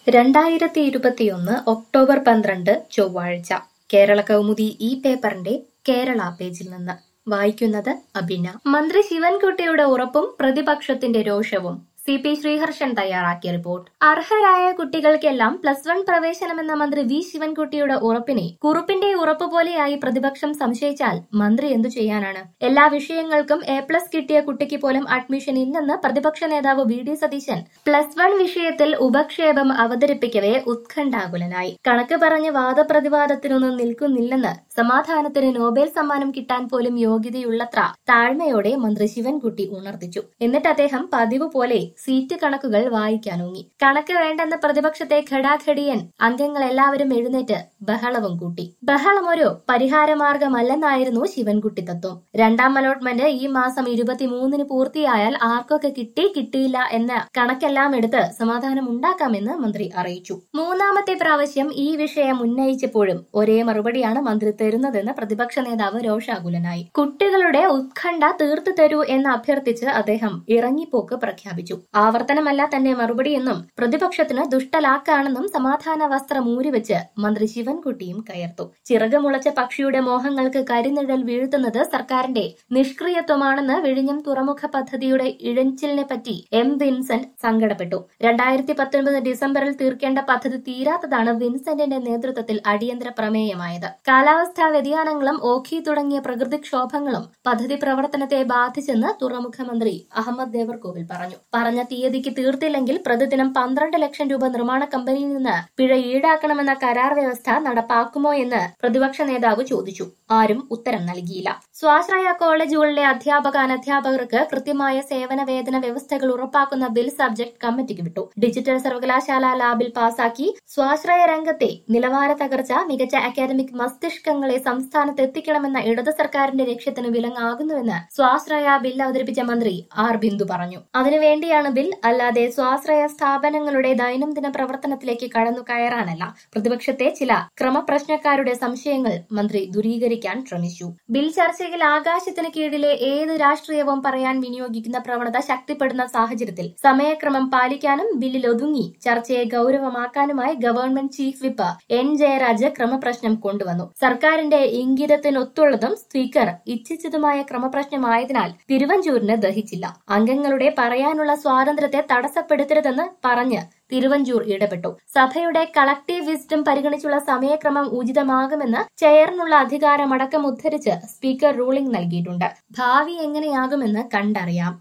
രണ്ടായിരത്തി ഇരുപത്തിയൊന്ന് ഒക്ടോബർ പന്ത്രണ്ട് ചൊവ്വാഴ്ച കേരള കൗമുദി ഈ പേപ്പറിന്റെ കേരള പേജിൽ നിന്ന് വായിക്കുന്നത് അബിന മന്ത്രി ശിവൻകുട്ടിയുടെ ഉറപ്പും പ്രതിപക്ഷത്തിന്റെ രോഷവും സി പി ശ്രീഹർഷൻ തയ്യാറാക്കിയ റിപ്പോർട്ട് അർഹരായ കുട്ടികൾക്കെല്ലാം പ്ലസ് വൺ പ്രവേശനമെന്ന മന്ത്രി വി ശിവൻകുട്ടിയുടെ ഉറപ്പിനെ കുറുപ്പിന്റെ ഉറപ്പ് പോലെയായി പ്രതിപക്ഷം സംശയിച്ചാൽ മന്ത്രി എന്തു ചെയ്യാനാണ് എല്ലാ വിഷയങ്ങൾക്കും എ പ്ലസ് കിട്ടിയ കുട്ടിക്ക് പോലും അഡ്മിഷൻ ഇല്ലെന്ന് പ്രതിപക്ഷ നേതാവ് V D Satheesan plus one വിഷയത്തിൽ ഉപക്ഷേപം അവതരിപ്പിക്കവേ ഉത്കണ്ഠാകുലനായി കണക്ക് പറഞ്ഞ് വാദപ്രതിവാദത്തിനൊന്നും നിൽക്കുന്നില്ലെന്ന് സമാധാനത്തിന് നോബൽ സമ്മാനം കിട്ടാൻ പോലും യോഗ്യതയുള്ളത്ര താഴ്മയോടെ മന്ത്രി ശിവൻകുട്ടി ഉണർത്തിച്ചു എന്നിട്ട് അദ്ദേഹം പതിവ് പോലെ സീറ്റ് കണക്കുകൾ വായിക്കാനൂങ്ങി കണക്ക് വേണ്ടെന്ന പ്രതിപക്ഷത്തെ ഘടാഘടിയൻ അംഗങ്ങൾ എല്ലാവരും എഴുന്നേറ്റ് ബഹളവും കൂട്ടി ബഹളം ഒരു പരിഹാരമാർഗമല്ലെന്നായിരുന്നു ശിവൻകുട്ടി തത്വം രണ്ടാം അലോട്ട്മെന്റ് ഈ മാസം ഇരുപത്തിമൂന്നിന് പൂർത്തിയായാൽ ആർക്കൊക്കെ കിട്ടി കിട്ടിയില്ല എന്ന കണക്കെല്ലാം എടുത്ത് സമാധാനം ഉണ്ടാക്കാമെന്ന് മന്ത്രി അറിയിച്ചു മൂന്നാമത്തെ പ്രാവശ്യം ഈ വിഷയം ഉന്നയിച്ചപ്പോഴും ഒരേ മറുപടിയാണ് മന്ത്രി തരുന്നതെന്ന് പ്രതിപക്ഷ നേതാവ് രോഷാകുലനായി കുട്ടികളുടെ ഉത്കണ്ഠ തീർത്തു തരൂ എന്ന് അഭ്യർത്ഥിച്ച് അദ്ദേഹം ഇറങ്ങിപ്പോക്ക് പ്രഖ്യാപിച്ചു ആവർത്തനമല്ല തന്നെ മറുപടിയെന്നും പ്രതിപക്ഷത്തിന് ദുഷ്ടലാക്കാണെന്നും സമാധാന വസ്ത്രം ഊരിവെച്ച് മന്ത്രി ശിവൻകുട്ടിയും കയർത്തു ചിറക് മുളച്ച പക്ഷിയുടെ മോഹങ്ങൾക്ക് കരിനിഴൽ വീഴ്ത്തുന്നത് സർക്കാരിന്റെ നിഷ്ക്രിയത്വമാണെന്ന് വിഴിഞ്ഞം തുറമുഖ പദ്ധതിയുടെ ഇഴച്ചിലിനെ പറ്റി എം വിൻസെന്റ് സങ്കടപ്പെട്ടു രണ്ടായിരത്തി പത്തൊൻപത് ഡിസംബറിൽ തീർക്കേണ്ട പദ്ധതി തീരാത്തതാണ് വിൻസെന്റിന്റെ നേതൃത്വത്തിൽ അടിയന്തര പ്രമേയമായത് കാലാവസ്ഥാ വ്യതിയാനങ്ങളും ഓഖി തുടങ്ങിയ പ്രകൃതിക്ഷോഭങ്ങളും പദ്ധതി പ്രവർത്തനത്തെ ബാധിച്ചെന്ന് തുറമുഖ മന്ത്രി അഹമ്മദ് ദേവർകോവിൽ പറഞ്ഞു പറഞ്ഞ തീയതിക്ക് തീർത്തില്ലെങ്കിൽ പ്രതിദിനം പന്ത്രണ്ട് ലക്ഷം രൂപ നിർമ്മാണ കമ്പനിയിൽ നിന്ന് പിഴ ഈടാക്കണമെന്ന കരാർ വ്യവസ്ഥ നടപ്പാക്കുമോ എന്ന് പ്രതിപക്ഷ നേതാവ് ചോദിച്ചു ആരും ഉത്തരം നൽകിയില്ല സ്വാശ്രയ കോളേജുകളിലെ അധ്യാപക അനധ്യാപകർക്ക് കൃത്യമായ സേവന വേതന വ്യവസ്ഥകൾ ഉറപ്പാക്കുന്ന ബിൽ സബ്ജക്ട് കമ്മിറ്റിക്ക് വിട്ടു ഡിജിറ്റൽ സർവകലാശാല ലാബിൽ പാസാക്കി സ്വാശ്രയ രംഗത്തെ നിലവാര തകർച്ച മികച്ച അക്കാദമിക് മസ്തിഷ്കങ്ങളെ സംസ്ഥാനത്ത് എത്തിക്കണമെന്ന ഇടത് സർക്കാരിന്റെ ലക്ഷ്യത്തിന് വിലങ്ങാകുന്നുവെന്ന് സ്വാശ്രയ ബിൽ അവതരിപ്പിച്ച മന്ത്രി ആർ ബിന്ദു പറഞ്ഞു അതിനുവേണ്ടിയാണ് ബിൽ അല്ലാതെ സ്വാശ്രയ സ്ഥാപനങ്ങളുടെ ദൈനംദിന പ്രവർത്തനത്തിലേക്ക് കടന്നു കയറാനല്ല പ്രതിപക്ഷത്തെ ചില ക്രമപ്രശ്നക്കാരുടെ സംശയങ്ങൾ മന്ത്രി ദൂരീകരിക്കാൻ ശ്രമിച്ചു ബിൽ ചർച്ചയിൽ ആകാശത്തിന് കീഴിലെ ഏത് രാഷ്ട്രീയവും പറയാൻ വിനിയോഗിക്കുന്ന പ്രവണത ശക്തിപ്പെടുന്ന സാഹചര്യത്തിൽ സമയക്രമം പാലിക്കാനും ബില്ലിൽ ഒതുങ്ങി ചർച്ചയെ ഗൌരവമാക്കാനുമായി government chief whip N Jayaraj ക്രമപ്രശ്നം കൊണ്ടുവന്നു സർക്കാരിന്റെ ഇംഗിതത്തിനൊത്തുള്ളതും സ്പീക്കർ ഇച്ഛിച്ചതുമായ ക്രമപ്രശ്നമായതിനാൽ തിരുവഞ്ചൂരിന് ദഹിച്ചില്ല അംഗങ്ങളുടെ പറയാനുള്ള സ്വാതന്ത്ര്യത്തെ തടസ്സപ്പെടുത്തരുതെന്ന് പറഞ്ഞ് തിരുവഞ്ചൂർ ഇടപെട്ടു സഭയുടെ കളക്ടീവ് വിസ്ഡം പരിഗണിച്ചുള്ള സമയക്രമം ഉചിതമാകുമെന്ന് ചെയറിനുള്ള അധികാരമടക്കം ഉദ്ധരിച്ച് സ്പീക്കർ റൂളിംഗ് നൽകിയിട്ടുണ്ട് ഭാവി എങ്ങനെയാകുമെന്ന് കണ്ടറിയാം